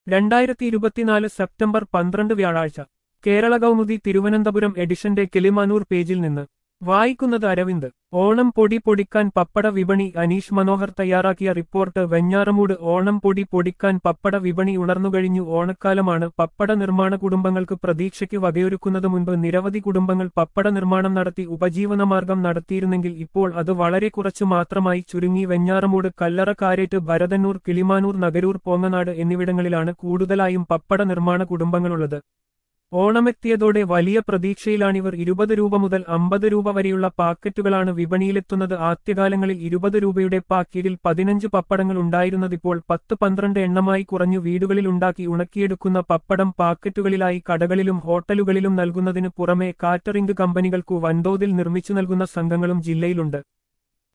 രണ്ടായിരത്തി ഇരുപത്തിനാല് സെപ്റ്റംബർ പന്ത്രണ്ട് വ്യാഴാഴ്ച കേരള കൗമുദി തിരുവനന്തപുരം എഡിഷന്റെ കിളിമാനൂർ പേജിൽ നിന്ന് വായിക്കുന്നത് അരവിന്ദ് ഓണം പൊടി പൊടിക്കാൻ പപ്പട വിപണി അനീഷ് മനോഹർ തയ്യാറാക്കിയ റിപ്പോർട്ട് വെഞ്ഞാറമൂട് ഓണം പൊടി പൊടിക്കാൻ പപ്പട വിപണി ഉണർന്നുകഴിഞ്ഞു ഓണക്കാലമാണ് പപ്പട നിർമ്മാണ കുടുംബങ്ങൾക്ക് പ്രതീക്ഷയ്ക്ക് വകയൊരുക്കുന്നത് മുൻപ് നിരവധി കുടുംബങ്ങൾ പപ്പട നിർമ്മാണം നടത്തി ഉപജീവനമാർഗം നടത്തിയിരുന്നെങ്കിൽ ഇപ്പോൾ അത് വളരെ കുറച്ചു മാത്രമായി ചുരുങ്ങി വെഞ്ഞാറമൂട് കല്ലറ കാരേറ്റ് ഭരതന്നൂർ കിളിമാനൂർ നഗരൂർ പോങ്ങനാട് എന്നിവിടങ്ങളിലാണ് കൂടുതലായും പപ്പട നിർമ്മാണ കുടുംബങ്ങളുള്ളത് ഓണമെത്തിയതോടെ വലിയ പ്രതീക്ഷയിലാണിവർ ഇരുപത് രൂപ മുതൽ അമ്പത് രൂപ വരെയുള്ള പാക്കറ്റുകളാണ് വിപണിയിലെത്തുന്നത് ആദ്യകാലങ്ങളിൽ ഇരുപത് രൂപയുടെ പാക്കറ്റിൽ പതിനഞ്ച് പപ്പടങ്ങൾ ഉണ്ടായിരുന്നതിപ്പോൾ പത്ത് പന്ത്രണ്ട് എണ്ണമായി കുറഞ്ഞു വീടുകളിൽ ഉണ്ടാക്കി ഉണക്കിയെടുക്കുന്ന പപ്പടം പാക്കറ്റുകളിലായി കടകളിലും ഹോട്ടലുകളിലും നൽകുന്നതിനു പുറമെ കാറ്ററിംഗ് കമ്പനികൾക്കു വൻതോതിൽ നിർമ്മിച്ചു നൽകുന്ന സംഘങ്ങളും ജില്ലയിലുണ്ട്